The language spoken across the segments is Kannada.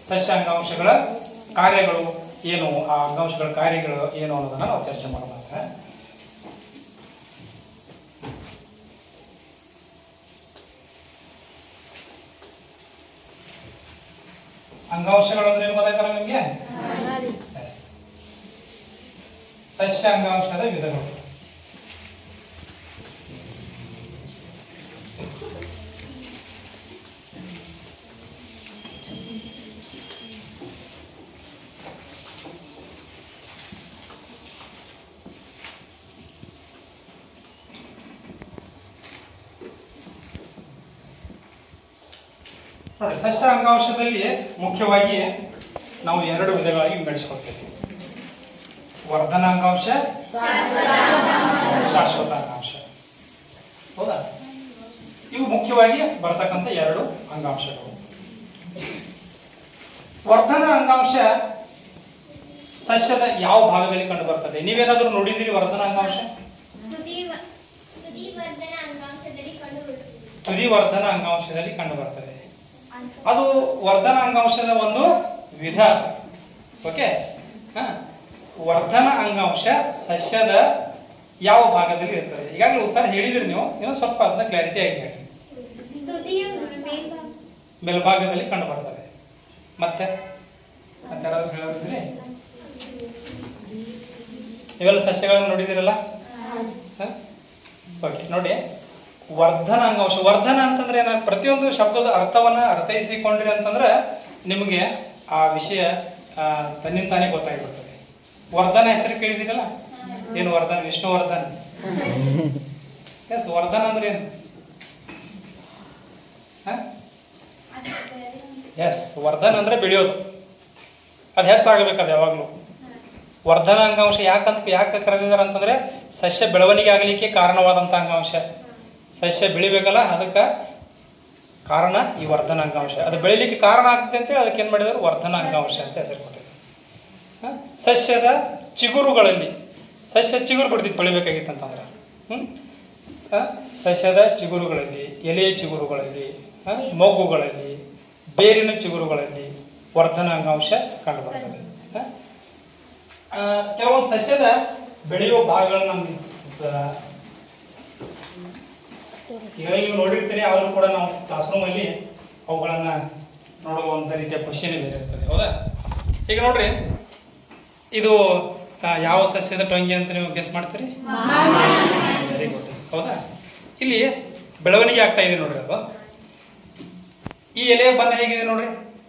ಸಸ್ಯ ಅಂಗಾಂಶಗಳ ಕಾರ್ಯಗಳು ಏನು ಆ ಅಂಗಾಂಶಗಳ ಕಾರ್ಯಗಳು ಏನು ಅನ್ನೋದನ್ನ ನಾವು ಚರ್ಚೆ ಮಾಡೋಣ ಅಂಗಾಂಶಗಳು ಅಂದ್ರೆ ಏನು ಗೊತ್ತಾಯ್ತಲ್ಲ ನಿಮಗೆ Yes. ಸಸ್ಯ ಅಂಗಾಂಶದ ವಿಧಗಳು ನೋಡಿ ಸಸ್ಯ ಅಂಗಾಂಶದಲ್ಲಿ ಮುಖ್ಯವಾಗಿ ನಾವು ಎರಡು ವಿಧಗಳಾಗಿ ವಿಂಗಡಿಸಿಕೊಳ್ತೇವೆ ವರ್ಧನ ಅಂಗಾಂಶ ಶಾಶ್ವತ ಅಂಗಾಂಶ ಹೌದಾ ಇವು ಮುಖ್ಯವಾಗಿ ಬರ್ತಕ್ಕಂಥ ಎರಡು ಅಂಗಾಂಶಗಳು ವರ್ಧನ ಅಂಗಾಂಶ ಸಸ್ಯದ ಯಾವ ಭಾಗದಲ್ಲಿ ಕಂಡು ಬರ್ತದೆ ನೀವೇನಾದ್ರೂ ನೋಡಿದಿರಿ ವರ್ಧನ ಅಂಗಾಂಶ ತುದಿ ವ- ತುದಿ ವರ್ಧನ ಅಂಗಾಂಶದಲ್ಲಿ ಕಂಡುಬರುತ್ತದೆ ತುದಿ ವರ್ಧನ ಅಂಗಾಂಶದಲ್ಲಿ ಕಂಡು ಬರ್ತದೆ ಅದು ವರ್ಧನ ಅಂಗಾಂಶದ ಒಂದು ವಿಧ ಓಕೆ ಹ? ವರ್ಧನ ಅಂಗಾಂಶ ಸಸ್ಯದ ಯಾವ ಭಾಗದಲ್ಲಿ ಇರ್ತದೆ ಈಗಾಗಲೇ ಉತ್ತರ ಹೇಳಿದ್ರಿ ನೀವು ಇನ್ನೂ ಸ್ವಲ್ಪ ಅದನ್ನ ಕ್ಲಾರಿಟಿ ಆಗಿ ಹೇಳಿ ತುದಿಯ ಮೇಲ್ಭಾಗ ಮೇಲ್ಭಾಗದಲ್ಲಿ ಕಂಡು ಬರ್ತದೆ ಮತ್ತೆ ಮತ್ತೆ ಯಾರಾದ್ರೂ ಹೇಳೋದಿದ್ರಿ ಇವೆಲ್ಲ ಸಸ್ಯಗಳನ್ನು ನೋಡಿದಿರಲ್ಲ ಓಕೆ ನೋಡಿ ವರ್ಧನ ಅಂಗಾಂಶ ವರ್ಧನ ಅಂತಂದ್ರೆ ಏನ ಪ್ರತಿಯೊಂದು ಶಬ್ದದ ಅರ್ಥವನ್ನ ಅರ್ಥೈಸಿಕೊಂಡ್ರಿ ಅಂತಂದ್ರೆ ನಿಮಗೆ ಆ ವಿಷಯ ಆ, ತನ್ನಿಂತಾನೇ ಗೊತ್ತಾಗ್ಬಿಡ್ತದೆ ವರ್ಧನ ಹೆಸರು ಕೇಳಿದಿರಲ್ಲ ಏನು ವರ್ಧನ ವಿಷ್ಣುವರ್ಧನ್ ಎಸ್ ವರ್ಧನ ಅಂದ್ರೆ ಏನು ಎಸ್ ವರ್ಧನ ಅಂದ್ರೆ ಬೆಳೆಯೋದು ಅದು ಹೆಚ್ಚಾಗಬೇಕು ಅದು ಯಾವಾಗಲೂ ವರ್ಧನ ಅಂಗಾಂಶ ಯಾಕಂತ ಯಾಕೆ ಕರೆದಿದ್ದಾರೆ ಅಂತಂದ್ರೆ ಸಸ್ಯ ಬೆಳವಣಿಗೆ ಆಗಲಿಕ್ಕೆ ಕಾರಣವಾದಂತ ಅಂಗಾಂಶ ಸಸ್ಯ ಬೆಳಿಬೇಕಲ್ಲ ಅದಕ್ಕೆ ಕಾರಣ ಈ ವರ್ಧನ ಅಂಗಾಂಶ ಅದು ಬೆಳಿಲಿಕ್ಕೆ ಕಾರಣ ಆಗ್ತದೆ ಅಂತೇಳಿ ಅದಕ್ಕೆ ಏನ್ ಮಾಡಿದ್ರು ವರ್ಧನ ಅಂಗಾಂಶ ಅಂತ ಹೆಸರು ಕೊಟ್ಟಿದ್ದಾರೆ ಹ? ಸಸ್ಯದ ಚಿಗುರುಗಳಲ್ಲಿ ಸಸ್ಯ ಚಿಗುರು ಬಿಡ್ತಿತ್ತು ಬೆಳಿಬೇಕಾಗಿತ್ತು ಅಂತಂದ್ರೆ ಹ್ಮ್ ಸ- ಸಸ್ಯದ ಚಿಗುರುಗಳಲ್ಲಿ ಎಲೆಯ ಚಿಗುರುಗಳಲ್ಲಿ ಹ? ಮೊಗ್ಗುಗಳಲ್ಲಿ ಬೇರಿನ ಚಿಗುರುಗಳಲ್ಲಿ ವರ್ಧನ ಅಂಗಾಂಶ ಕಂಡುಬರ್ತದೆ ಹ? ಆ, ಕೆಲವೊಂದು ಸಸ್ಯದ ಬೆಳೆಯುವ ಭಾಗಗಳನ್ನ ನಮ್ಗೆ ಆ, ಈಗ ನೀವು ನೋಡಿರ್ತೀರಿ ಆದರೂ ಕೂಡ ನಾವು ಕ್ಲಾಸ್ ರೂಮಲ್ಲಿ ಅವುಗಳನ್ನ ನೋಡುವಂತ ರೀತಿಯ ಖುಷಿನೇ ಬೇರೆ ಇರ್ತದೆ ಹೌದಾ ಈಗ ನೋಡ್ರಿ ಇದು ಆ, ಯಾವ ಸಸ್ಯದ ಟೊಂಗಿ ಅಂತ ನೀವು ಗೆಸ್ ಮಾಡ್ತೀರಿ ವೆರಿ ಗುಡ್ ಹೌದಾ ಇಲ್ಲಿ ಬೆಳವಣಿಗೆ ಆಗ್ತಾ ಇದೆ ನೋಡ್ರಿ ಅದು ಈ ಎಲೆ ಬಣ್ಣ ಹೇಗಿದೆ ನೋಡ್ರಿ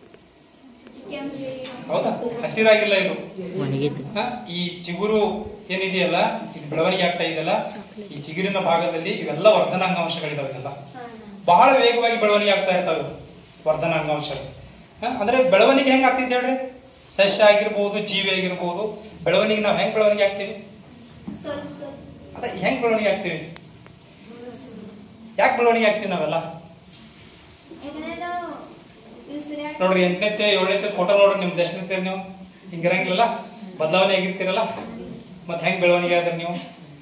ಹೌದಾ ಹಸಿರಾಗಿಲ್ಲ ಇದು ಒಣಗಿತು ಹ? ಈ ಚಿಗುರು ಏನಿದೆಯಲ್ಲ ಇದು ಬೆಳವಣಿಗೆ ಆಗ್ತಾ ಇದೆಯಲ್ಲ ಈ ಚಿಗುರಿನ ಭಾಗದಲ್ಲಿ ಇವೆಲ್ಲ ವರ್ಧನ ಅಂಗಾಂಶಗಳಿದಾವೆ ಇದೆಲ್ಲ ಬಹಳ ವೇಗವಾಗಿ ಬೆಳವಣಿಗೆ ಆಗ್ತಾ ಇರ್ತಾವೆ ಇವು, ವರ್ಧನ ಅಂಗಾಂಶಗಳು ಹ? ಅಂದ್ರೆ ಬೆಳವಣಿಗೆ ಹೆಂಗ್ ಆಗ್ತಿದೆ ಹೇಳ್ರಿ ಸಸ್ಯ ಆಗಿರ್ಬೋದು ಜೀವಿ ಆಗಿರ್ಬೋದು ಬೆಳವಣಿಗೆ ನಾವು ಹೆಂಗ್ ಬೆಳವಣಿಗೆ ಆಗ್ತೀವಿ ಸ್ವಲ್ಪ ಸ್ವಲ್ಪ ಅದ ಹೆಂಗ್ ಬೆಳವಣಿಗೆ ಆಗ್ತೀವಿ ಯಾಕೆ ಬೆಳವಣಿಗೆ ಆಗ್ತೀವಿ ನಾವೆಲ್ಲ ಯಾಕಂದ್ರೆ ನಾವು ಉಸಿರಾಟ ನೋಡ್ರಿ ಎಂಟನೇತೆ ಏಳನೇತೆ ಫೋಟೋ ನೋಡ್ರಿ ನಿಮ್ದು ಎಷ್ಟಿರ್ತೀರಿ ನೀವು ಹಿಂಗಿರಂಗಿಲ್ಲಲ್ಲ ಬದಲಾವಣೆ ಆಗಿರ್ತೀರಲ್ಲ ಮತ್ತೆ ಹೆಂಗ್ ಬೆಳವಣಿಗೆ ಆದ್ರಿ ನೀವು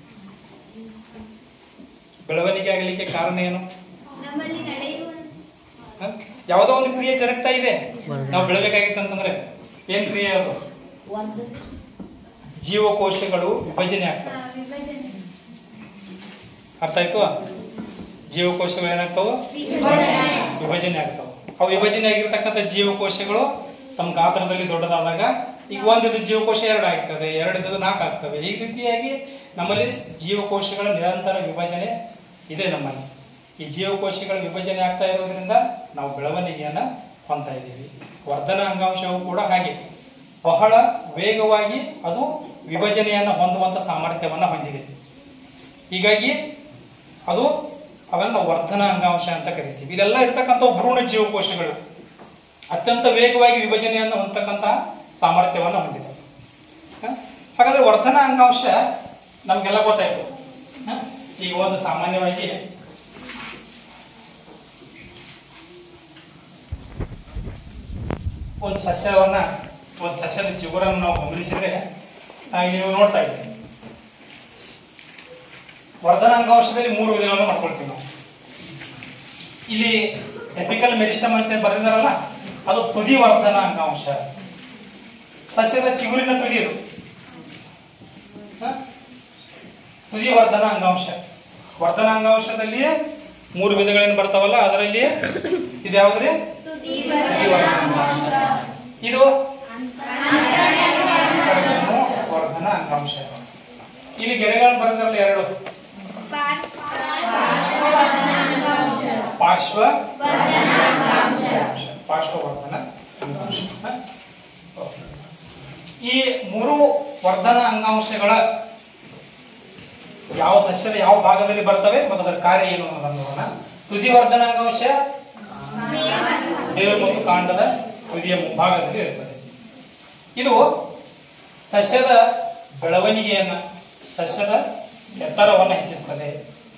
ಬೆಳವಣಿಗೆ ಆಗಲಿಕ್ಕೆ ಕಾರಣ ಏನು ನಮ್ಮಲ್ಲಿ ನಡೆಯುವ ಹ? ಯಾವುದೋ ಒಂದು ಕ್ರಿಯೆ ಜರುಗ್ತಾ ಇದೆ ನಾವು ಬೆಳಬೇಕಾಗಿತ್ತು ಅಂತಂದ್ರೆ ಏನ್ ಕ್ರಿಯೆ ಅದು ಜೀವಕೋಶಗಳು ವಿಭಜನೆ ಆ, ಆಗ್ತವೆ ವಿಭಜನೆ ಅರ್ಥ ಆಯ್ತು ಜೀವಕೋಶಗಳು ಏನಾಗ್ತಾವ ವಿಭಜನೆ ವಿಭಜನೆ ಆಗ್ತಾವ ಅವು ವಿಭಜನೆ ಆಗಿರ್ತಕ್ಕಂಥ ಜೀವಕೋಶಗಳು ತಮ್ಮ ಗಾತ್ರದಲ್ಲಿ ದೊಡ್ಡದಾದಾಗ ಈಗ ಒಂದಿದ್ದು ಜೀವಕೋಶ ಎರಡು ಆಗ್ತವೆ ಎರಡಿದ್ದು ನಾಲ್ಕು ಆಗ್ತವೆ ಈ ರೀತಿಯಾಗಿ ನಮ್ಮಲ್ಲಿ ಜೀವಕೋಶಗಳ ನಿರಂತರ ವಿಭಜನೆ ಇದೆ ನಮ್ಮಲ್ಲಿ ಈ ಜೀವಕೋಶಗಳ ವಿಭಜನೆ ಆಗ್ತಾ ಇರೋದ್ರಿಂದ ನಾವು ಬೆಳವಣಿಗೆಯನ್ನ ಹೊಂದ್ತಾ ಇದ್ದೀವಿ ವರ್ಧನ ಅಂಗಾಂಶವು ಕೂಡ ಹಾಗೆ ಬಹಳ ವೇಗವಾಗಿ ಅದು ವಿಭಜನೆಯನ್ನ ಹೊಂದುವಂತ ಸಾಮರ್ಥ್ಯವನ್ನ ಹೊಂದಿದೆ ಹೀಗಾಗಿ ಅದು ಅವನ್ನ ನಾವು ವರ್ಧನ ಅಂಗಾಂಶ ಅಂತ ಕರಿತೀವಿ ಇಲ್ಲೆಲ್ಲ ಇರ್ತಕ್ಕಂಥ ಭ್ರೂಣ ಜೀವಕೋಶಗಳು ಅತ್ಯಂತ ವೇಗವಾಗಿ ವಿಭಜನೆಯನ್ನು ಹೊಂದತಕ್ಕಂತಹ ಸಾಮರ್ಥ್ಯವನ್ನು ಹೊಂದಿದೆ ಹ? ಹಾಗಾದ್ರೆ ವರ್ಧನ ಅಂಗಾಂಶ ನಮ್ಗೆಲ್ಲ ಗೊತ್ತಾಯ್ತು ಹ? ಈಗ ಒಂದು ಸಾಮಾನ್ಯವಾಗಿ ಒಂದು ಸಸ್ಯವನ್ನ ಒಂದು ಸಸ್ಯದ ಚಿಗುರನ್ನು ನಾವು ಗಮನಿಸಿದ್ರೆ ಆ, ಇಲ್ಲಿ ನೀವು ನೋಡ್ತಾ ಇದ್ದೀವಿ ವರ್ಧನ ಅಂಗಾಂಶದಲ್ಲಿ ಮೂರು ವಿಧಗಳನ್ನು ಮಾಡ್ಕೊಳ್ತೀವಿ ನಾವು ಇಲ್ಲಿ ಎಪಿಕಲ್ ಮೆರಿಸ್ಟಮ್ ಅಂತ ಬರೆದಿದಾರಲ್ಲ ಅದು ತುದಿ ವರ್ಧನ ಅಂಗಾಂಶ ಸಸ್ಯದ ಚಿಗುರಿನ ತುದಿ ಇದು ಹ? ತುದಿ ವರ್ಧನ ಅಂಗಾಂಶ ವರ್ಧನ ಅಂಗಾಂಶದಲ್ಲಿ ಮೂರು ವಿಧಗಳೇನು ಬರ್ತಾವಲ್ಲ ಅದರಲ್ಲಿ ಇದು ಯಾವ್ದ್ರಿ ತುದಿ ಇದು ವರ್ಧನ ಅಂಗಾಂಶ ಇಲ್ಲಿ ಗೆರೆಗಳು ಬರ್ತಾರಲ್ಲ ಎರಡು ಪಾರ್ಶ್ವ ಪಾರ್ಶ್ವವರ್ಧನ ಅಂಗಾಂಶ ಹ? ಓಕೆ. ಈ ಮೂರು ವರ್ಧನ ಅಂಗಾಂಶಗಳ ಯಾವ ಸಸ್ಯದ ಯಾವ ಭಾಗದಲ್ಲಿ ಬರ್ತವೆ ಮತ್ತು ಅದರ ಕಾರ್ಯ ಏನು ಅನ್ನೋದನ್ನು ನೋಡೋಣ ತುದಿ ವರ್ಧನ ಅಂಗಾಂಶ ಬೇರು ಮತ್ತು ಕಾಂಡದ ತುದಿಯ ಮುಂಭಾಗದಲ್ಲಿ ಇರುತ್ತದೆ ಇದು ಸಸ್ಯದ ಬೆಳವಣಿಗೆಯನ್ನ ಸಸ್ಯದ ಎತ್ತರವನ್ನು ಹೆಚ್ಚಿಸುತ್ತದೆ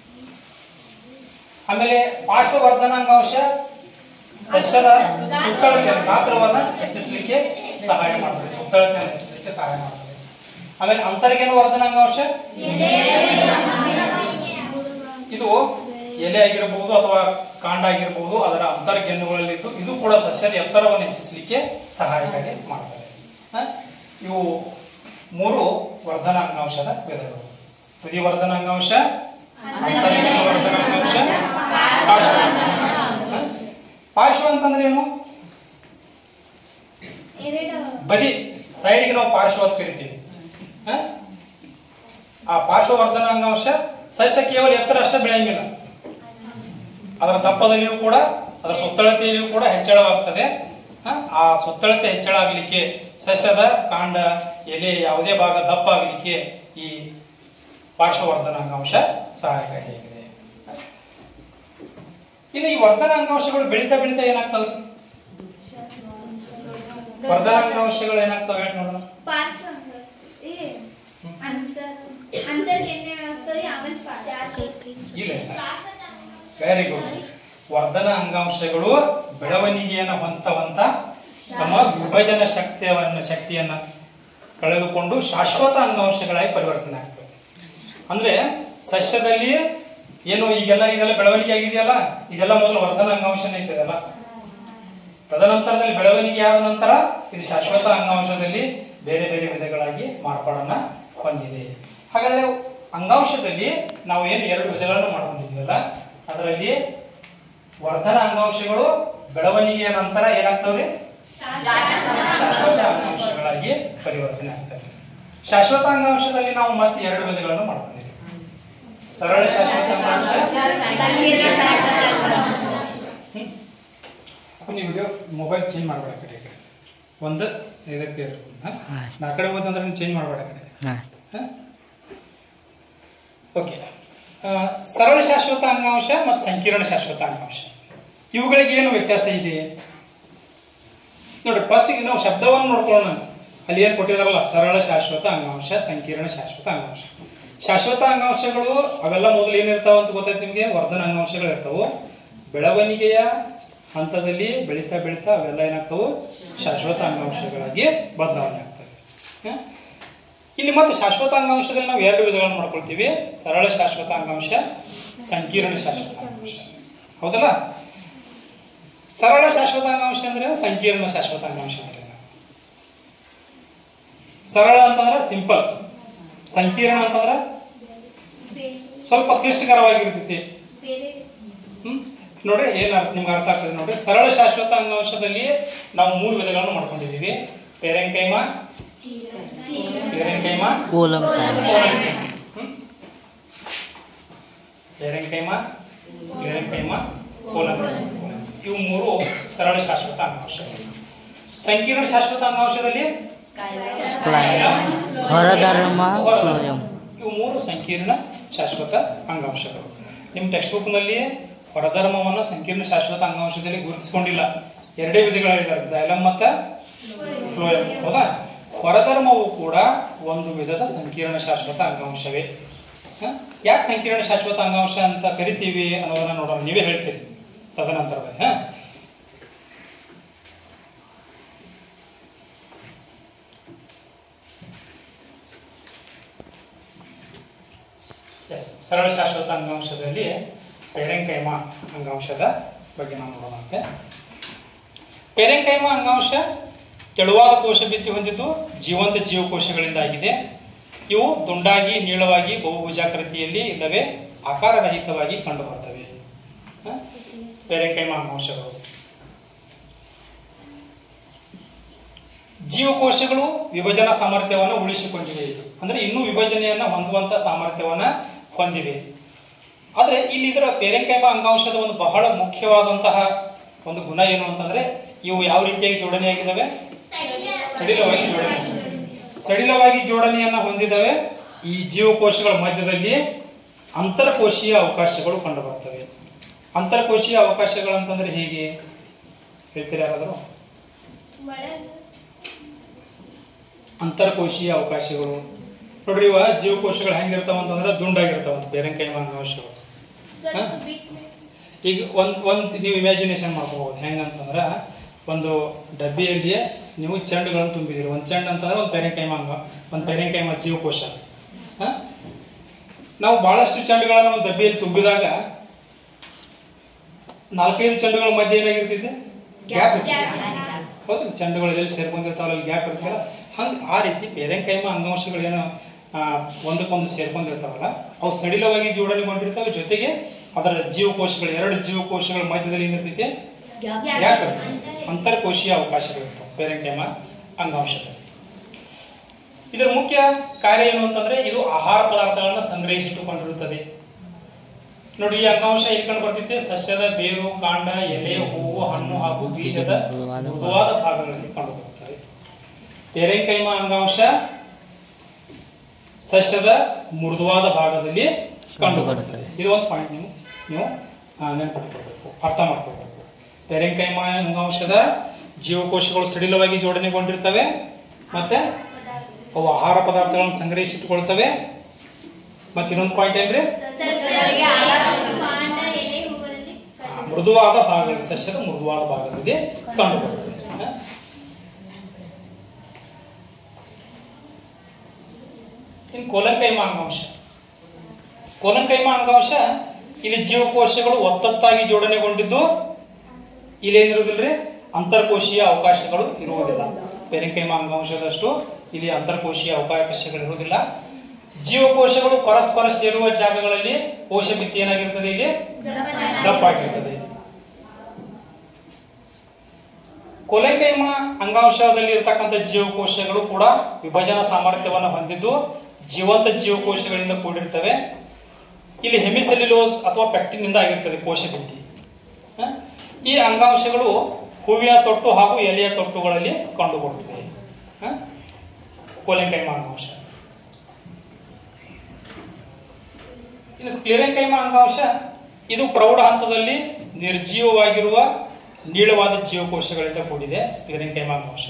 ಆಮೇಲೆ ಪಾರ್ಶ್ವವರ್ಧನ ಅಂಗಾಂಶ ಸಸ್ಯದ ಸುತ್ತಳತೆ ಗಾತ್ರವನ್ನ ಹೆಚ್ಚಿಸಲಿಕ್ಕೆ ಸಹಾಯ ಮಾಡ್ತದೆ ಸುತ್ತಳತೆಯನ್ನು ಹೆಚ್ಚಿಸಲಿಕ್ಕೆ ಸಹಾಯ ಮಾಡ್ತದೆ ಆಮೇಲೆ ಅಂತರ್ಗೇನು ವರ್ಧನ ಅಂಗಾಂಶ ಇದು ಎಲೆ ಆಗಿರಬಹುದು ಅಥವಾ ಕಾಂಡ ಆಗಿರಬಹುದು ಅದರ ಅಂತರ್ಗೆನ್ನುಗಳಲ್ಲಿದ್ದು ಇದು ಕೂಡ ಸಸ್ಯದ ಎತ್ತರವನ್ನು ಹೆಚ್ಚಿಸಲಿಕ್ಕೆ ಸಹಾಯಕಾರಿ ಮಾಡ್ತದೆ ಹ? ಇವು ಮೂರು ವರ್ಧನ ಅಂಗಾಂಶದ ವಿಧಗಳು ತುದಿ ವರ್ಧನ ಅಂಗಾಂಶ ಅಂತರ್ಗೆನ್ನು ವರ್ಧನ ಅಂಗಾಂಶ ಪಾರ್ಶ್ವ ಹ? ಪಾರ್ಶ್ವ ಅಂತಂದ್ರೆ ಏನು ಎರಡು ಬದಿ ಸೈಡ್ಗೆ ನಾವು ಪಾರ್ಶ್ವ ಅಂತ ಕರಿತೀವಿ ಹ? ಆ ಪಾರ್ಶ್ವವರ್ಧನ ಅಂಗಾಂಶ ಸಸ್ಯ ಕೇವಲ ಎತ್ತರ ಅಷ್ಟೇ ಬೆಳೆಯಂಗಿಲ್ಲ ಅದರ ದಪ್ಪದಲ್ಲಿಯೂ ಕೂಡ ಅದರ ಸುತ್ತಳತೆಯಲ್ಲಿಯೂ ಕೂಡ ಹೆಚ್ಚಳವಾಗ್ತದೆ ಹ? ಆ ಸುತ್ತಳತೆ ಹೆಚ್ಚಳ ಆಗಲಿಕ್ಕೆ ಸಸ್ಯದ ಕಾಂಡ ಎಲೆ ಯಾವುದೇ ಭಾಗ ದಪ್ಪ ಆಗಲಿಕ್ಕೆ ಈ ಪಾರ್ಶ್ವವರ್ಧನ ಅಂಗಾಂಶ ಸಹಾಯಕಾರಿಯಾಗಿದೆ ಇನ್ನು ಈ ವರ್ಧನ ಅಂಗಾಂಶಗಳು ಬೆಳೀತಾ ಬೆಳೀತಾ ಏನಾಗ್ತವೆ ವರ್ಧನ ಅಂಗಾಂಶಗಳು ಏನಾಗ್ತವೆ ಹೇಳಿ ನೋಡೋಣ ಪಾರ್ಶ್ವ ಏ ಅಂತರ್ ಅಂತರ್ ಎಣ್ಣೆ ಆಗ್ತದೆ ಆಮೇಲೆ ಪಾರ್ಶ್ವ ಇಲ್ಲ ವೆರಿ ಗುಡ್ ವರ್ಧನ ಅಂಗಾಂಶಗಳು ಬೆಳವಣಿಗೆಯನ್ನು ಹೊಂತ ಹೊಂತ ತಮ್ಮ ವಿಭಜನ ಶಕ್ತಿಯನ್ನ ಶಕ್ತಿಯನ್ನ ಕಳೆದುಕೊಂಡು ಶಾಶ್ವತ ಅಂಗಾಂಶಗಳಾಗಿ ಪರಿವರ್ತನೆ ಆಗ್ತವೆ ಅಂದ್ರೆ ಸಸ್ಯದಲ್ಲಿ ಏನು ಈಗೆಲ್ಲ ಇದೆಲ್ಲ ಬೆಳವಣಿಗೆ ಆಗಿದೆಯಲ್ಲ ಇದೆಲ್ಲ ಮೊದಲು ವರ್ಧನ ಅಂಗಾಂಶನೇ ಇರ್ತದಲ್ಲ ತದನಂತರದಲ್ಲಿ ಬೆಳವಣಿಗೆ ಆದ ನಂತರ ಇದು ಶಾಶ್ವತ ಅಂಗಾಂಶದಲ್ಲಿ ಬೇರೆ ಬೇರೆ ವಿಧಗಳಾಗಿ ಮಾರ್ಪಾಡನ್ನ ಹೊಂದಿದೆ ಹಾಗಾದ್ರೆ ಅಂಗಾಂಶದಲ್ಲಿ ನಾವು ಏನು ಎರಡು ವಿಧಗಳನ್ನು ಮಾಡ್ಕೊಂಡಿದ್ದೀವಲ್ಲ ಅದರಲ್ಲಿ ವರ್ಧನ ಅಂಗಾಂಶಗಳು ಬೆಳವಣಿಗೆಯ ನಂತರ ಏನಾಗ್ತವ್ರಿ ಶಾಶ್ವತ ಅಂಗಾಂಶಗಳಾಗಿ ಪರಿವರ್ತನೆ ಆಗ್ತವೆ ಶಾಶ್ವತ ಅಂಗಾಂಶದಲ್ಲಿ ನಾವು ಮತ್ತೆ ಎರಡು ವಿಧಗಳನ್ನು ಮಾಡ್ಕೊಂಡಿದ್ದೀವಿ ಸರಳ ಶಾಶ್ವತ ಅಂಗಾಂಶ ಹ್ಮ್. ಅಪ್ಪ ನೀವು ವಿಡಿಯೋ ಮೊಬೈಲ್ ಚೇಂಜ್ ಮಾಡಬೇಡ ಕಡೆ ಈ ಕಡೆ ಒಂದು ಇದಕ್ಕೆ ಇರು. ಹಾ? ನಾ ಆ ಕಡೆ ಹೋದಂದ್ರೆ ನೀನು ಚೇಂಜ್ ಮಾಡಬೇಡ ಕಡೆ ಓಕೆ ಸರಳ ಶಾಶ್ವತ ಅಂಗಾಂಶ ಮತ್ತು ಸಂಕೀರ್ಣ ಶಾಶ್ವತ ಅಂಗಾಂಶ ಇವುಗಳಿಗೆ ಏನು ವ್ಯತ್ಯಾಸ ಇದೆ ನೋಡಿ ಫಸ್ಟ್ ನಾವು ಶಬ್ದವನ್ನು ನೋಡ್ಕೊಳ್ಳೋಣ ಅಲ್ಲಿ ಏನು ಕೊಟ್ಟಿದಾರಲ್ಲ ಸರಳ ಶಾಶ್ವತ ಅಂಗಾಂಶ ಸಂಕೀರ್ಣ ಶಾಶ್ವತ ಅಂಗಾಂಶ ಶಾಶ್ವತ ಅಂಗಾಂಶಗಳು ಅವೆಲ್ಲ ಮೊದಲು ಏನಿರ್ತಾವ ಅಂತ ಗೊತ್ತಾಯ್ತು ನಿಮಗೆ ವರ್ಧನ ಅಂಗಾಂಶಗಳು ಇರ್ತಾವು ಬೆಳವಣಿಗೆಯ ಹಂತದಲ್ಲಿ ಬೆಳೀತಾ ಬೆಳೀತಾ ಅವೆಲ್ಲ ಏನಾಗ್ತಾವು ಶಾಶ್ವತ ಅಂಗಾಂಶಗಳಾಗಿ ಬದಲಾವಣೆ ಆಗ್ತವೆ ಹ? ಇಲ್ಲಿ ಮತ್ತೆ ಶಾಶ್ವತ ಅಂಗಾಂಶದಲ್ಲಿ ನಾವು ಎರಡು ವಿಧಗಳನ್ನು ಮಾಡ್ಕೊಳ್ತೀವಿ ಸರಳ ಶಾಶ್ವತ ಅಂಗಾಂಶ ಸಂಕೀರ್ಣ ಶಾಶ್ವತ ಅಂಗಾಂಶ ಹೌದಲ್ಲ ಸರಳ ಶಾಶ್ವತ ಅಂಗಾಂಶ ಅಂದ್ರೆ ಸಂಕೀರ್ಣ ಶಾಶ್ವತ ಅಂಗಾಂಶ ಅಂದ್ರೆ ಸರಳ ಅಂತಂದ್ರೆ ಸಿಂಪಲ್ ಸಂಕೀರ್ಣ ಅಂತಂದ್ರೆ ಬೇರೆ ಸ್ವಲ್ಪ ಕ್ಲಿಷ್ಟಕರವಾಗಿರ್ತೈತಿ ಬೇರೆ ಹ್ಮ್ ನೋಡ್ರಿ ಏನ್ ಅರ್ಥ ನಿಮ್ಗೆ ಅರ್ಥ ಆಗ್ತದೆ ನೋಡ್ರಿ ಸರಳ ಶಾಶ್ವತ ಅಂಗಾಂಶದಲ್ಲಿ ನಾವು ಮೂರು ವಿಧಗಳನ್ನು ಮಾಡ್ಕೊಂಡಿದೀವಿ ಪೇರೆಂಕೈಮ ಪೇರೆಂಕೈಮ ಕೂಲಂ ಹ್ಮ್? ಪೇರೆಂಕೈಮ ಸ್ಕ್ಲೆರೆಂಕೈಮ ಕೋಲಂಕೈಮ ಇವು ಮೂರು ಸರಳ ಶಾಶ್ವತ ಅಂಗಾಂಶಗಳು ಸಂಕೀರ್ಣ ಶಾಶ್ವತ ಅಂಗಾಂಶದಲ್ಲಿ ಸ್ಕ್ಲೈರಮ್ ಹೊರಧರ್ಮ ಫ್ಲೋಯಂ ಇವು ಮೂರು ಸಂಕೀರ್ಣ ಶಾಶ್ವತ ಅಂಗಾಂಶಗಳು ನಿಮ್ಮ ಟೆಕ್ಸ್ಟ್ ಬುಕ್ನಲ್ಲಿ ಹೊರಧರ್ಮವನ್ನು ಸಂಕೀರ್ಣ ಶಾಶ್ವತ ಅಂಗಾಂಶದಲ್ಲಿ ಗುರುತಿಸ್ಕೊಂಡಿಲ್ಲ ಎರಡೇ ವಿಧಗಳಿದ್ದಾರೆ xylem ಮತ್ತು ಫ್ಲೋಯಂ ಹೌದಾ ಹೊರಧರ್ಮವು ಕೂಡ ಒಂದು ವಿಧದ ಸಂಕೀರ್ಣ ಶಾಶ್ವತ ಅಂಗಾಂಶವೇ ಯಾಕೆ ಸಂಕೀರ್ಣ ಶಾಶ್ವತ ಅಂಗಾಂಶ ಅಂತ ಕರಿತೀವಿ ಅನ್ನೋದನ್ನ ನೋಡೋಣ ನೀವೇ ಹೇಳ್ತೀರಿ ತದನಂತರದಲ್ಲಿ ಹಾ ಎಸ್ ಸರಳ ಶಾಶ್ವತ ಅಂಗಾಂಶದಲ್ಲಿ ಪೇರೆಂಕೈಮ ಅಂಗಾಂಶದ ಬಗ್ಗೆ ನಾವು ನೋಡೋಣಂತೆ ಪೆರೆಂಕೈಮ ಅಂಗಾಂಶ ತೆಳುವಾದ ಕೋಶ ಭಿತ್ತಿ ಹೊಂದಿದ್ದು ಜೀವಂತ ಜೀವಕೋಶಗಳಿಂದ ಆಗಿದೆ ಇವು ದುಂಡಾಗಿ ನೀಳವಾಗಿ ಬಹುಭುಜಾಕೃತಿಯಲ್ಲಿ ಇಲ್ಲವೇ ಆಕಾರರಹಿತವಾಗಿ ಕಂಡುಬರ್ತವೆ ಹ? ಪೆರೆಂಕೈಮ ಅಂಗಾಂಶಗಳು ಜೀವಕೋಶಗಳು ವಿಭಜನಾ ಸಾಮರ್ಥ್ಯವನ್ನು ಉಳಿಸಿಕೊಂಡಿವೆ ಇದು ಅಂದ್ರೆ ಇನ್ನೂ ವಿಭಜನೆಯನ್ನ ಹೊಂದುವಂತ ಸಾಮರ್ಥ್ಯವನ್ನ ಹೊಂದಿವೆ ಆದ್ರೆ ಇಲ್ಲಿ ಇದರ ಪೇರೆಂಕೈಮ ಅಂಗಾಂಶದ ಒಂದು ಬಹಳ ಮುಖ್ಯವಾದಂತಹ ಒಂದು ಗುಣ ಏನು ಅಂತಂದ್ರೆ ಇವು ಯಾವ ರೀತಿಯಾಗಿ ಜೋಡಣೆಯಾಗಿದ್ದಾವೆ ಸಡಿಲವಾಗಿ ಜೋಡಣೆ ಸಡಿಲವಾಗಿ ಜೋಡಣೆಯನ್ನ ಹೊಂದಿದವೆ ಈ ಜೀವಕೋಶಗಳ ಮಧ್ಯದಲ್ಲಿ ಅಂತರ್ಕೋಶೀಯ ಅವಕಾಶಗಳು ಕಂಡುಬರ್ತವೆ ಅಂತರ್ಕೋಶೀಯ ಅವಕಾಶಗಳು ಅಂತಂದ್ರೆ ಹೇಗೆ ಹೇಳ್ತೀರಾ ಯಾರಾದರೂ ಅಂತರ್ಕೋಶೀಯ ಅವಕಾಶಗಳು ನೋಡ್ರಿ ಇವ ಜೀವಕೋಶಗಳು ಹೆಂಗಿರ್ತಾವ ಅಂತಂದ್ರೆ ದುಂಡಾಗಿರ್ತಾವ ಅಂತ ಬೇರೆಂಕೈಮ ಅಂಗಾಂಶಗಳು ಈಗ ಒಂದ್ ಒಂದ್ ನೀವು ಇಮ್ಯಾಜಿನೇಷನ್ ಮಾಡ್ಕೋಬಹುದು ಹೆಂಗಂತಂದ್ರ ಒಂದು ಡಬ್ಬಿಯಲ್ಲಿ ನೀವು ಚೆಂಡುಗಳನ್ನು ತುಂಬಿದಿರಿ ಒಂದು ಚೆಂಡು ಅಂತಂದ್ರೆ ಒಂದು ಪೆರೆಂಕೈಮ ಅಂಗ ಒಂದು ಪೆರೆಂಕೈಮ ಜೀವಕೋಶ ಹ? ನಾವು ಬಹಳಷ್ಟು ಚೆಂಡುಗಳನ್ನು ಒಂದು ಡಬ್ಬಿಯಲ್ಲಿ ತುಂಬಿದಾಗ ನಾಲ್ಕೈದು ಚೆಂಡುಗಳ ಮಧ್ಯೆ ಏನಾಗಿರ್ತಿದೆ ಗ್ಯಾಪ್ ಹೌದು ಚೆಂಡುಗಳು ಎಲ್ಲಿ ಸೇರ್ಕೊಂಡಿರ್ತಾವಲ್ಲ ಅಲ್ಲಿ ಗ್ಯಾಪ್ ಇರ್ತಲ್ಲ ಹಂಗೆ ಆ ರೀತಿ ಪೇರೆಂಕೈಮ ಅಂಗಾಂಶಗಳೇನು ಆ, ಒಂದಕ್ಕೊಂದು ಸೇರ್ಕೊಂಡಿರ್ತಾವಲ್ಲ ಅವು ಸಡಿಲವಾಗಿ ಜೋಡಣೆಗೊಂಡಿರ್ತಾವೆ ಜೊತೆಗೆ ಅದರ ಜೀವಕೋಶಗಳು ಎರಡು ಜೀವಕೋಶಗಳ ಮಧ್ಯದಲ್ಲಿ ಏನಿರ್ತೈತೆ ಗ್ಯಾಪ್ ಅಂತರ್ಕೋಶೀಯ ಅವಕಾಶಗಳಿರ್ತಾವೆ ಪೇರೆಂಕೈಮ ಅಂಗಾಂಶಗಳು ಇದರ ಮುಖ್ಯ ಕಾರ್ಯ ಏನು ಅಂತಂದ್ರೆ ಇದು ಆಹಾರ ಪದಾರ್ಥಗಳನ್ನು ಸಂಗ್ರಹಿಸಿಟ್ಟುಕೊಂಡಿರುತ್ತದೆ ನೋಡಿ ಈ ಅಂಗಾಂಶ ಎಲ್ಲಿ ಕಂಡು ಬರ್ತೈತೆ ಸಸ್ಯದ ಬೇರು ಕಾಂಡ ಎಲೆ ಹೂವು ಹಣ್ಣು ಹಾಗೂ ಬೀಜದ ಮೃದುವಾದ ಭಾಗಗಳಲ್ಲಿ ಕಂಡು ಬರುತ್ತವೆ ಪೆರೆಂಕೈಮ ಅಂಗಾಂಶ ಸಸ್ಯದ ಮೃದುವಾದ ಭಾಗದಲ್ಲಿ ಕಂಡು ಬರುತ್ತದೆ ಇದು ಒಂದು ಪಾಯಿಂಟ್ ನೀವು ನೀವು ಆ, ನೆನಪಿಟ್ಕೊಳ್ಬೇಕು ಅರ್ಥ ಮಾಡ್ಕೊಳ್ಬೇಕು ಪೆರೆಂಕೈಮ ಅಂಗಾಂಶದ ಜೀವಕೋಶಗಳು ಸಡಿಲವಾಗಿ ಜೋಡಣೆಗೊಂಡಿರ್ತವೆ ಮತ್ತೆ ಅವು ಆಹಾರ ಪದಾರ್ಥಗಳನ್ನು ಸಂಗ್ರಹಿಸಿಟ್ಟುಕೊಳ್ತವೆ ಮತ್ತೆ ಇನ್ನೊಂದು ಪಾಯಿಂಟ್ ಏನ್ರಿ ಕಾಂಡ ಎಲೆ ಹೂಗಳಲ್ಲಿ ಆ, ಮೃದುವಾದ ಭಾಗದಲ್ಲಿ ಸಸ್ಯದ ಮೃದುವಾದ ಭಾಗದಲ್ಲಿ ಕಂಡುಬರುತ್ತದೆ ಹ? ಇನ್ನು ಕೋಲಂಕೈಮ ಅಂಗಾಂಶ ಕೋಲಂಕೈಮ ಅಂಗಾಂಶ ಇಲ್ಲಿ ಜೀವಕೋಶಗಳು ಒತ್ತೊತ್ತಾಗಿ ಜೋಡಣೆಗೊಂಡಿದ್ದು ಇಲ್ಲೇನಿರುವುದಿಲ್ರಿ ಅಂತರ್ಕೋಶೀಯ ಅವಕಾಶಗಳು ಇರುವುದಿಲ್ಲ ಪೆರೆಂಕೈಮ ಅಂಗಾಂಶದಷ್ಟು ಇಲ್ಲಿ ಅಂತರ್ಕೋಶೀಯ ಅವಕಾಶಗಳು ಇರುವುದಿಲ್ಲ ಜೀವಕೋಶಗಳು ಪರಸ್ಪರ ಸೇರುವ ಜಾಗಗಳಲ್ಲಿ ಕೋಶ ಭಿತ್ತಿ ಏನಾಗಿರ್ತದೆ ಇಲ್ಲಿ ದಪ್ಪಾಗಿರ್ತದೆ ಕೊಲೆಕೈಮ ಅಂಗಾಂಶದಲ್ಲಿ ಇರತಕ್ಕಂಥ ಜೀವಕೋಶಗಳು ಕೂಡ ವಿಭಜನಾ ಸಾಮರ್ಥ್ಯವನ್ನು ಹೊಂದಿದ್ದು ಜೀವಂತ ಜೀವಕೋಶಗಳಿಂದ ಕೂಡಿರ್ತವೆ ಇಲ್ಲಿ ಹೆಮಿಸೆಲ್ಯುಲೋಸ್ ಅಥವಾ ಪೆಕ್ಟಿನ್ ನಿಂದ ಆಗಿರ್ತದೆ ಕೋಶ ಭಿತ್ತಿ ಹ? ಈ ಅಂಗಾಂಶಗಳು ಹೂವಿನ ತೊಟ್ಟು ಹಾಗೂ ಎಲೆಯ ತೊಟ್ಟುಗಳಲ್ಲಿ ಕಂಡುಬರುತ್ತವೆ ಹ? ಕೋಲೆಂಕೈಮ ಅಂಗಾಂಶ ಇನ್ನು ಸ್ಕ್ಲೆರೆಂಕೈಮ ಅಂಗಾಂಶ ಇದು ಪ್ರೌಢ ಹಂತದಲ್ಲಿ ನಿರ್ಜೀವವಾಗಿರುವ ನೀಳವಾದ ಜೀವಕೋಶಗಳಿಂದ ಕೂಡಿದೆ ಸ್ಕ್ಲೆರೆಂಕೈಮ ಅಂಗಾಂಶ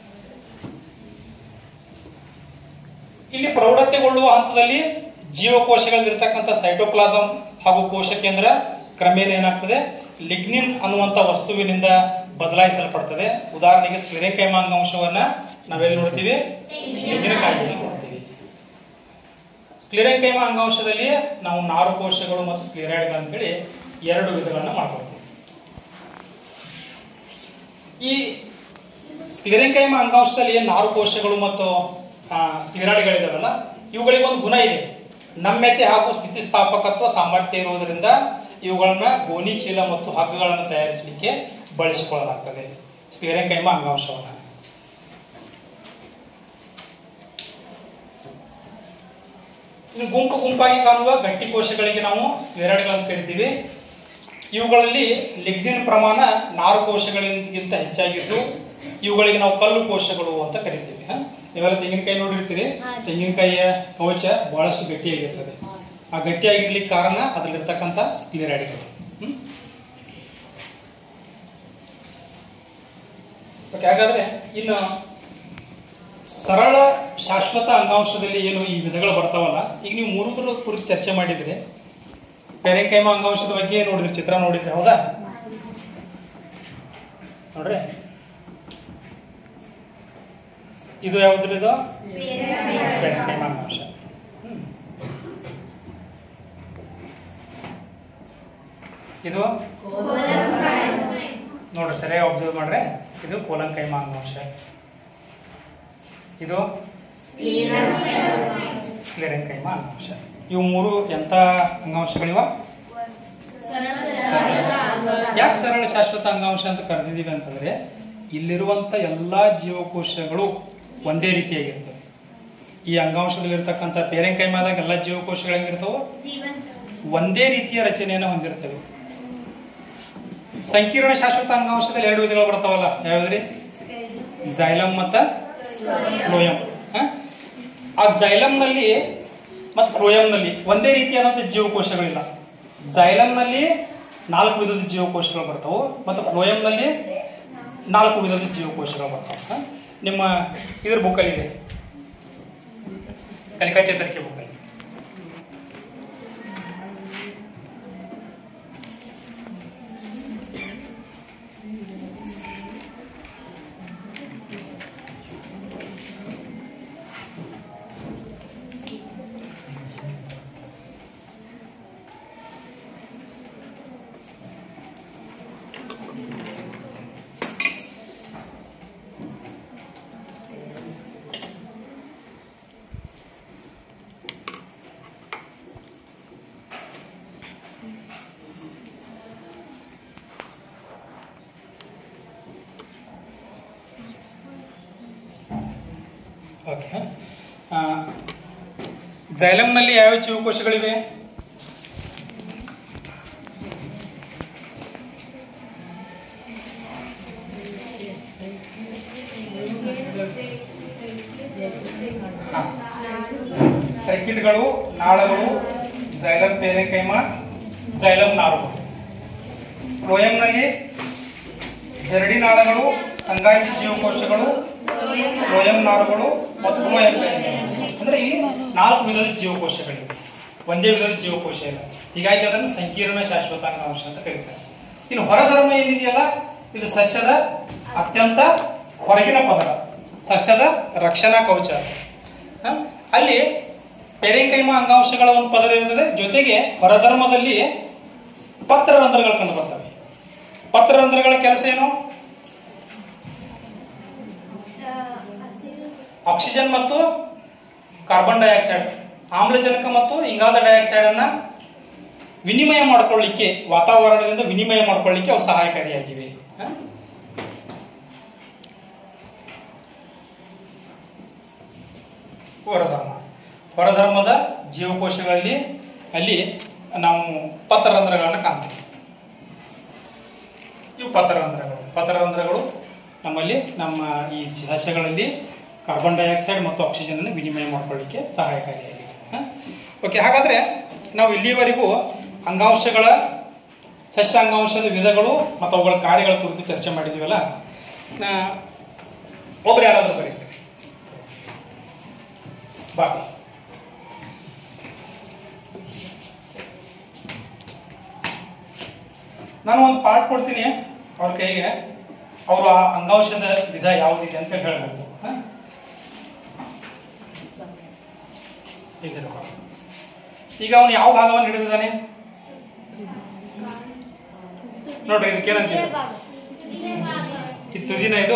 ಇಲ್ಲಿ ಪ್ರೌಢತೆಗೊಳ್ಳುವ ಹಂತದಲ್ಲಿ ಜೀವಕೋಶಗಳಲ್ಲಿರ್ತಕ್ಕಂಥ ಸೈಟೋಪ್ಲಾಸಂ ಹಾಗೂ ಕೋಶ ಕೇಂದ್ರ ಕ್ರಮೇಣ ಏನಾಗ್ತದೆ ಲಿಗ್ನಿನ್ ಅನ್ನುವಂಥ ವಸ್ತುವಿನಿಂದ ಬದಲಾಯಿಸಲ್ಪಡ್ತದೆ ಉದಾಹರಣೆಗೆ ಸ್ಕ್ಲೆರೆಂಕೈಮ ಅಂಗಾಂಶವನ್ನ ನಾವೆಲ್ಲಿ ನೋಡ್ತೀವಿ ತೆಂಗಿನಕಾಯಿಯಲ್ಲಿ ನೋಡ್ತೀವಿ ಸ್ಕ್ಲಿರೆಂಕೈಮ ಅಂಗಾಂಶದಲ್ಲಿ ನಾವು ನಾರು ಕೋಶಗಳು ಮತ್ತು ಸ್ಕ್ಲಿರಾಯ್ಡ್ಗಳು ಅಂತೇಳಿ ಎರಡು ವಿಧಗಳನ್ನ ಮಾಡ್ಕೊಳ್ತೀವಿ ಈ ಸ್ಕ್ಲಿರೆಂಕೈಮ ಅಂಗಾಂಶದಲ್ಲಿ ಏನು ನಾರು ಕೋಶಗಳು ಮತ್ತು ಸ್ಕ್ಲಿರಾಯ್ಡ್ಗಳಿದಾವಲ್ಲ ಇವುಗಳಿಗೆ ಒಂದು ಗುಣ ಇದೆ ನಮ್ಯತೆ ಹಾಗೂ ಸ್ಥಿತಿಸ್ಥಾಪಕತ್ವ ಸಾಮರ್ಥ್ಯ ಇರುವುದರಿಂದ ಇವುಗಳನ್ನ ಗೋಣಿ ಚೀಲ ಮತ್ತು ಹಗ್ಗಗಳನ್ನು ತಯಾರಿಸಲಿಕ್ಕೆ ಬಳಸಿಕೊಳ್ಳಲಾಗ್ತದೆ ಸ್ಕ್ಲಿರೆಂಕೈಮ ಅಂಗಾಂಶವನ್ನು ಇನ್ನು ಗುಂಪು ಗುಂಪಾಗಿ ಕಾಣುವ ಗಟ್ಟಿ ಕೋಶಗಳಿಗೆ ನಾವು ಸ್ಕ್ಲೆರಾಯ್ಡ್ಗಳನ್ನು ಕರಿತೀವಿ ಇವುಗಳಲ್ಲಿ ಲಿಗ್ನಿನ್ ಪ್ರಮಾಣ ನಾರು ಕೋಶಗಳಿಗಿಂತ ಹೆಚ್ಚಾಗಿದ್ದು ಇವುಗಳಿಗೆ ನಾವು ಕಲ್ಲು ಕೋಶಗಳು ಅಂತ ಕರಿತೀವಿ ಹ? ನೀವೆಲ್ಲ ತೆಂಗಿನಕಾಯಿ ನೋಡಿರ್ತೀರಿ ತೆಂಗಿನಕಾಯಿಯ ಕವಚ ಬಹಳಷ್ಟು ಗಟ್ಟಿಯಾಗಿರ್ತದೆ ಆ ಗಟ್ಟಿಯಾಗಿರ್ಲಿಕ್ಕೆ ಕಾರಣ ಅದರಲ್ಲಿರ್ತಕ್ಕಂಥ ಸ್ಕ್ಲೆರಾಯ್ಡ್ಗಳು ಹ್ಮ್? ಓಕೆ ಹಾಗಾದ್ರೆ ಇನ್ನು ಸರಳ ಶಾಶ್ವತ ಅಂಗಾಂಶದಲ್ಲಿ ಏನು ಈ ವಿಧಗಳು ಬರ್ತಾವಲ್ಲ ಈಗ ನೀವು ಮೂರುದ್ರ ಕುರಿತು ಚರ್ಚೆ ಮಾಡಿದ್ರಿ ಪೆರೆಂಕೈಮ ಅಂಗಾಂಶದ ಬಗ್ಗೆ ನೋಡಿದ್ರಿ ಚಿತ್ರ ನೋಡಿದ್ರಿ ಹೌದಾ ನೋಡ್ರಿ ಇದು ಯಾವ್ದ್ರಿ ಇದು ಪೆರೆಂಕೈಮ ಅಂಗಾಂಶ ಹ್ಮ್. ಇದು ನೋಡ್ರಿ ಸರಿಯಾಗಿ ಅಬ್ಸರ್ವ್ ಮಾಡ್ರಿ ಇದು ಕೋಲಂಕೈಮ ಅಂಗಾಂಶ ಇದು ಸ್ಕ್ಲೆರೆಂಕೈಮ ಅಂಗಾಂಶ ಇವು ಮೂರು ಎಂಥ ಅಂಗಾಂಶಗಳಿವ ಯಾಕೆ ಸರಳ ಶಾಶ್ವತ ಅಂಗಾಂಶ ಅಂತ ಕರೆದಿದ್ದೀವಿ ಅಂತಂದ್ರೆ ಇಲ್ಲಿರುವಂತ ಎಲ್ಲಾ ಜೀವಕೋಶಗಳು ಒಂದೇ ರೀತಿಯಾಗಿರ್ತವೆ ಈ ಅಂಗಾಂಶದಲ್ಲಿರ್ತಕ್ಕಂಥ ಪೇರೆಂಕೈಮಾದಾಗ ಎಲ್ಲ ಜೀವಕೋಶಗಳು ಹೆಂಗಿರ್ತಾವೆ ಜೀವಂತ ಒಂದೇ ರೀತಿಯ ರಚನೆಯನ್ನು ಹೊಂದಿರ್ತವೆ ಸಂಕೀರ್ಣ ಶಾಶ್ವತ ಅಂಗಾಂಶದಲ್ಲಿ ಎರಡು ವಿಧಗಳು ಬರ್ತಾವಲ್ಲ ಯಾವ್ದ್ರಿ ಜೈಲಮ್ ಮತ್ತ ಫ್ಲೋಯಂ ಹ? ಆ ಜೈಲಮ್ ನಲ್ಲಿ ಮತ್ತು ಫ್ಲೋಯಂ ನಲ್ಲಿ ಒಂದೇ ರೀತಿಯಾದಂತಹ ಜೀವಕೋಶಗಳಿಲ್ಲ ಜೈಲಮ್ ನಲ್ಲಿ ನಾಲ್ಕು ವಿಧದ ಜೀವಕೋಶಗಳು ಬರ್ತಾವು ಮತ್ತು ಫ್ಲೋಯಂ ನಲ್ಲಿ ನಾಲ್ಕು ವಿಧದ ಜೀವಕೋಶಗಳು ಬರ್ತಾವೆ ಹ? ನಿಮ್ಮ ಇದ್ರ ಬುಕ್ಕಲ್ಲಿ ಇದೆ ಕಲಿಕಾ ಚೇತರಿಕೆ ಬುಕ್ಕಲ್ಲಿ ಓಕೆ ಜೈಲಮ್ನಲ್ಲಿ ಯಾವ ಜೀವಕೋಶಗಳಿವೆ ಸರ್ಕಿಟ್ಗಳು ನಾಳಗಳು ಜೈಲಮ್ ಪೇರೆಕೈಮ ಜೈಲಮ್ ನಾರುಗಳು ಫ್ಲೋಯಂನಲ್ಲಿ ಜರಡಿ ನಾಳಗಳು ಸಂಗಾತಿ ಜೀವಕೋಶಗಳು ಫ್ಲೋಯಂ ನಾರುಗಳು ಮತ್ತು ಫ್ಲೋಯಂ ಅಂದ್ರೆ ಇಲ್ಲಿ ನಾಲ್ಕು ವಿಧದ ಜೀವಕೋಶಗಳಿವೆ ಒಂದೇ ವಿಧದ ಜೀವಕೋಶ ಇಲ್ಲ ಹೀಗಾಗಿ ಅದನ್ನು ಸಂಕೀರ್ಣ ಶಾಶ್ವತ ಅಂಗಾಂಶ ಅಂತ ಕರೀತಾರೆ ಇನ್ನು ಹೊರಧರ್ಮ ಏನಿದೆಯಲ್ಲ ಇದು ಸಸ್ಯದ ಅತ್ಯಂತ ಹೊರಗಿನ ಪದರ ಸಸ್ಯದ ರಕ್ಷಣಾ ಕವಚ ಹ? ಅಲ್ಲಿ ಪೆರೆಂಕೈಮ ಅಂಗಾಂಶಗಳ ಒಂದು ಪದರ ಇರ್ತದೆ ಜೊತೆಗೆ ಹೊರಧರ್ಮದಲ್ಲಿ ಪತ್ರರಂಧ್ರಗಳು ಕಂಡು ಬರ್ತವೆ ಪತ್ರರಂಧ್ರಗಳ ಕೆಲಸ ಏನು ಆಕ್ಸಿಜನ್ ಮತ್ತು ಕಾರ್ಬನ್ ಡೈಆಕ್ಸೈಡ್ ಆಮ್ಲಜನಕ ಮತ್ತು ಇಂಗಾಲದ ಡೈಆಕ್ಸೈಡ್ ಅನ್ನ ವಿನಿಮಯ ಮಾಡಿಕೊಳ್ಳಿಕ್ಕೆ ವಾತಾವರಣದಿಂದ ವಿನಿಮಯ ಮಾಡಿಕೊಳ್ಳಿಕ್ಕೆ ಅವು ಸಹಾಯಕಾರಿಯಾಗಿವೆ ಹ? ಹೊರಧರ್ಮ ಹೊರಧರ್ಮದ ಜೀವಕೋಶಗಳಲ್ಲಿ ಅಲ್ಲಿ ನಾವು ಪತ್ರರಂಧ್ರಗಳನ್ನು ಕಾಣ್ತೀವಿ ಇವು ಪತ್ರರಂಧ್ರಗಳು ಪತ್ರರಂಧ್ರಗಳು ನಮ್ಮಲ್ಲಿ ನಮ್ಮ ಈ ಸಸ್ಯಗಳಲ್ಲಿ ಕಾರ್ಬನ್ ಡೈಆಕ್ಸೈಡ್ ಮತ್ತು ಆಕ್ಸಿಜನ್ ಅನ್ನು ವಿನಿಮಯ ಮಾಡ್ಕೊಳ್ಳಿಕ್ಕೆ ಸಹಾಯಕಾರಿಯಾಗಿದೆ ಓಕೆ ಹಾಗಾದ್ರೆ ನಾವು ಇಲ್ಲಿಯವರೆಗೂ ಅಂಗಾಂಶಗಳ ಸಸ್ಯ ಅಂಗಾಂಶದ ವಿಧಗಳು ಮತ್ತು ಅವುಗಳ ಕಾರ್ಯಗಳ ಕುರಿತು ಚರ್ಚೆ ಮಾಡಿದೀವಲ್ಲ ನಾ- ಒಬ್ರು ಯಾರಾದ್ರೂ ಬರೀತಾರೆ ಬಾ ನಾನು ಒಂದು ಪಾಠ ಕೊಡ್ತೀನಿ ಅವ್ರ ಕೈಗೆ ಅವರು ಆ ಅಂಗಾಂಶದ ವಿಧ ಯಾವುದಿದೆ ಅಂತ ಹೇಳ್ಬೇಕು ಹ? ಹೀಗೆ ಇರ್ಬೇಕು. ಈಗ ಅವನು ಯಾವ ಭಾಗವನ್ನು ಹಿಡಿದಿದ್ದಾನೆ ನೋಡ್ರಿ ಇದಕ್ಕೆ ಏನಂತೀವಿ ಇದು ತುದಿನ ಇದು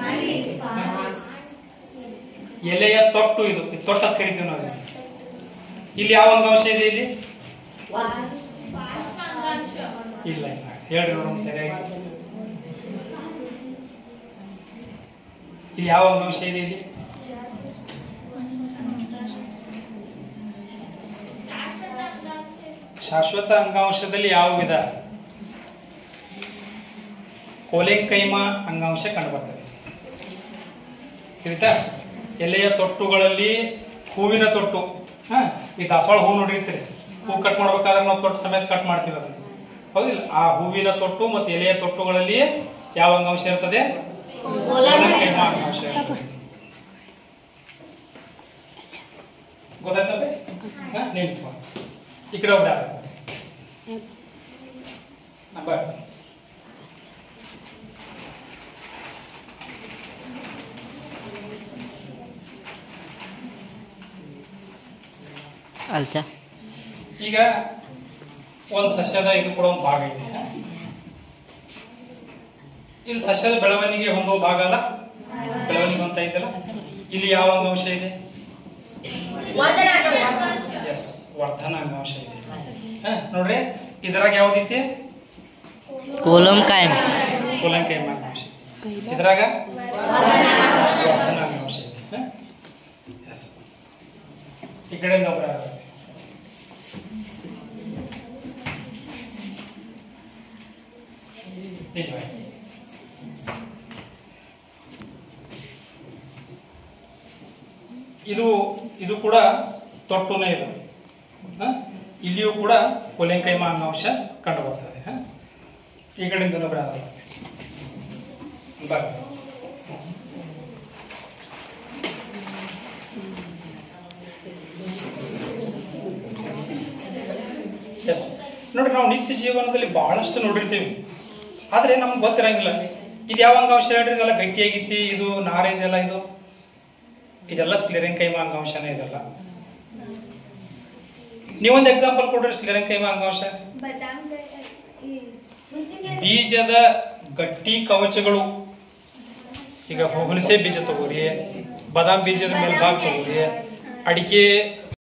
ಎಲೆಯ ತೊಟ್ಟು ಇದು ಇದು ತೊಟ್ಟು ಅಂತ ಕರಿತೀವಿ ನಾವು ಇದನ್ನ. ಇಲ್ಲಿ ಯಾವ ಅಂಗಾಂಶ ಇದೆ ಇಲ್ಲಿ ಇಲ್ಲ ಇಲ್ಲ ಹೇಳ್ರಿ ನೋಡೋಣ ಸರಿಯಾಗಿ ಇಲ್ಲಿ ಯಾವ ಅಂಗಾಂಶ ಇದೆ ಇಲ್ಲಿ ಶಾಶ್ವತ ಅಂಗಾಂಶದಲ್ಲಿ ಯಾವ ವಿಧ ಕೋಲೆಂಕೈಮ ಅಂಗಾಂಶ ಕಂಡುಬರ್ತದೆ ತಿಳಿತಾ ಎಲೆಯ ತೊಟ್ಟುಗಳಲ್ಲಿ ಹೂವಿನ ತೊಟ್ಟು ಹಾ ಈ ದಾಸವಾಳ ಹೂ ನೋಡಿರ್ತೀರಿ ಹೂ ಕಟ್ ಮಾಡ್ಬೇಕಾದ್ರೆ ನಾವು ತೊಟ್ಟು ಸಮೇತ ಕಟ್ ಮಾಡ್ತೀವಿ ಅದನ್ನ ಹೌದಿಲ್ಲ ಆ ಹೂವಿನ ತೊಟ್ಟು ಮತ್ತು ಎಲೆಯ ತೊಟ್ಟುಗಳಲ್ಲಿ ಯಾವ ಅಂಗಾಂಶ ಇರ್ತದೆ ಕೋಲೆಂಕೈಮ ಅಂಗಾಂಶ ಇರ್ತದೆ. ಗೊತ್ತಾಯ್ತದೆ ಹಾ ನೆನ್ಪು ಈ ಕಡೆ ಒಬ್ಬ ಬರ್ ಅಲ್ಚ ಈಗ ಒಂದು ಸಸ್ಯದ ಇದು ಕೂಡ ಒಂದು ಭಾಗ ಇದೆ ಇದು ಸಸ್ಯದ ಬೆಳವಣಿಗೆ ಹೊಂದುವ ಭಾಗ ಅಲ್ಲ ಬೆಳವಣಿಗೆ ಅಂತ ಇದೆಯಲ್ಲ ಇಲ್ಲಿ ಯಾವ ಅಂಗಾಂಶ ಇದೆ ಎಸ್ ವರ್ಧನ ಅಂಗಾಂಶ ಇದೆ ಹ, ನೋಡ್ರಿ ಇದ್ರಾಗ ಯಾವ್ದೈತಿ कोलम कायम ಕೂಲಂಕಾಯಿ ಅಂಗಾಂಶ ಇದ್ರಾಗ ವರ್ಧನ ಅಂಗಾಂಶ ಇದೆ ಹ? Yes. ಈ ಕಡೆಯಿಂದ ಒಬ್ಬರ ಇದು ಇದು ಕೂಡ ತೊಟ್ಟುನೇ ಇದು ಹ? ಇಲ್ಲಿಯೂ ಕೂಡ ಕೊಲೆಂಕೈಮ ಅಂಗಾಂಶ ಕಂಡು ಬರ್ತದೆ ಹ? ಈ ಕಡೆಯಿಂದ ಒಬ್ಬರ ಬರ್ರಿ ಎಸ್ ನೋಡ್ರಿ ನಾವು ನಿತ್ಯ ಜೀವನದಲ್ಲಿ ಬಹಳಷ್ಟು ನೋಡಿರ್ತೀವಿ ಆದ್ರೆ ನಮ್ಗೆ ಗೊತ್ತಿರಂಗಿಲ್ಲ ಇದು ಯಾವ ಅಂಗಾಂಶ ಹೇಳ್ರಿ ಇದೆಲ್ಲ ಗಟ್ಟಿಯಾಗಿತ್ತಿ ಇದು ನಾರ ಇದೆಲ್ಲ ಇದು ಇದೆಲ್ಲ ಸ್ಕ್ಲೆರೆಂಕೈಮ ಅಂಗಾಂಶನೇ ಇದೆಲ್ಲ ನೀವೊಂದು ಎಕ್ಸಾಂಪಲ್ ಕೊಡ್ರಿ ಸ್ಕ್ಲೆರೆಂಕೈಮ ಅಂಗಾಂಶ ಬದಾಮ್ ಮುಂಚಿಗೆ ಬೀಜದ ಗಟ್ಟಿ ಕವಚಗಳು ಈಗ ಹುಣಸೆ ಬೀಜ ತಗೋರಿ ಬಾದಾಮ್ ಬೀಜದ ಮೇಲ್ಭಾಗ ತಗೋರಿ ಅಡಿಕೆ